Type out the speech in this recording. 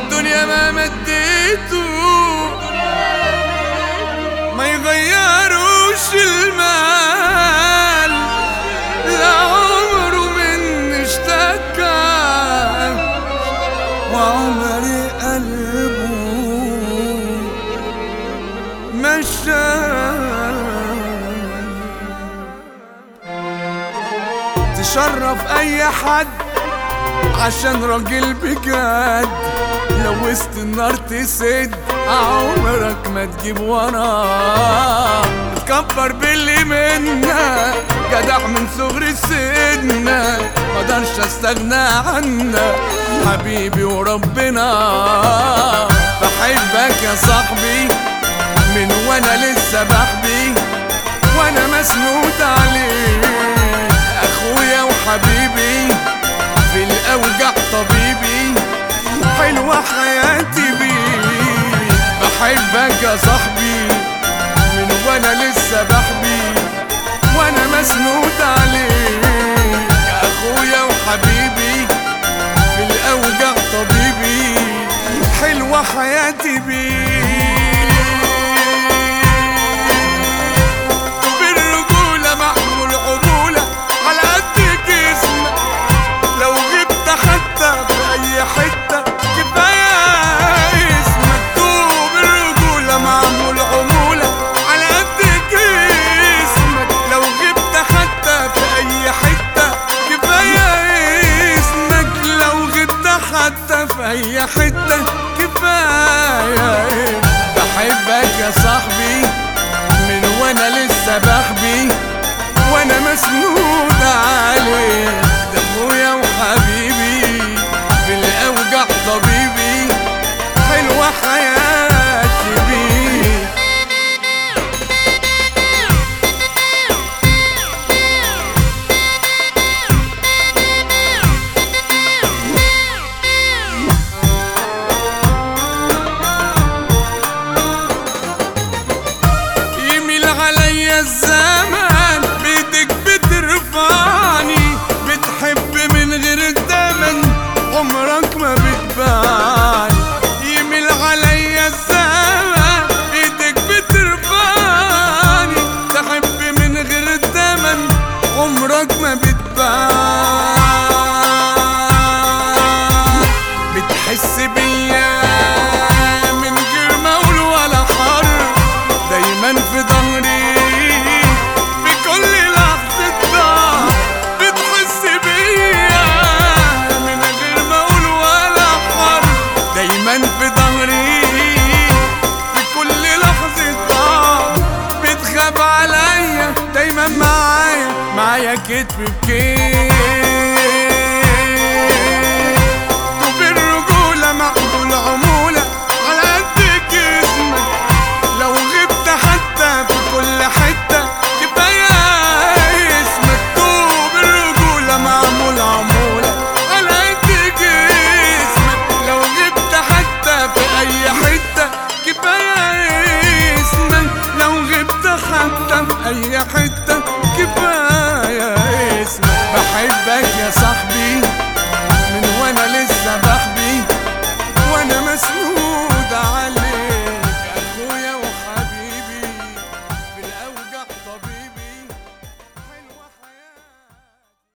والدنيا ما مديته ما يغيروش المال لا عمره من اشتكى وعمري قلبه مشى تشرف اي حد عشان راجل بجد لو وسط النار تسد عمرك ما تجيب وراه تكبر باللي منا جدع من صغر سنة مقدرش استغنى عنك حبيبي وربنا بحبك يا صاحبي من وانا لسه بحبي وانا مسنود عليك اخويا وحبيبي في الاوجع طبيبي حلوة حياتي بيك بحبك يا صاحبي من وانا لسه بحبي وانا مسنود عليك اخويا وحبيبي في الاوجع طبيبي حلوة حياتي بيك بالرجولة معمول عمولة على قد جسمك لو جبت حتى في أي حتة كفاية اسمك دوب الرجولة معمول عمولة على قد جسمك لو جبت حتى في أي حتة كفاية اسمك لو جبت حتى في أي حتة كفاية بحبك يا صاحبي من وانا لسه بحبي وانا مسنود عليك ده اخويا وحبيبي في الاوجع طبيبي حلوه حياتي بيك يميل عليا الزمان بيدك بترفعني بتحب من غير التمن عمرك ما بتبان يميل عليا الزمان بيدك بترفعني تحب من غير التمن عمرك ما بتبان بتحس بيا من غير ما اقول ولا حرف دايما في ظهري في كل لحظة ضعف بتحس بيا من غير ما اقول ولا حرف دايما في ظهري في كل لحظة ضعف بتخاف عليا دايما معايا معايا كتف بكتف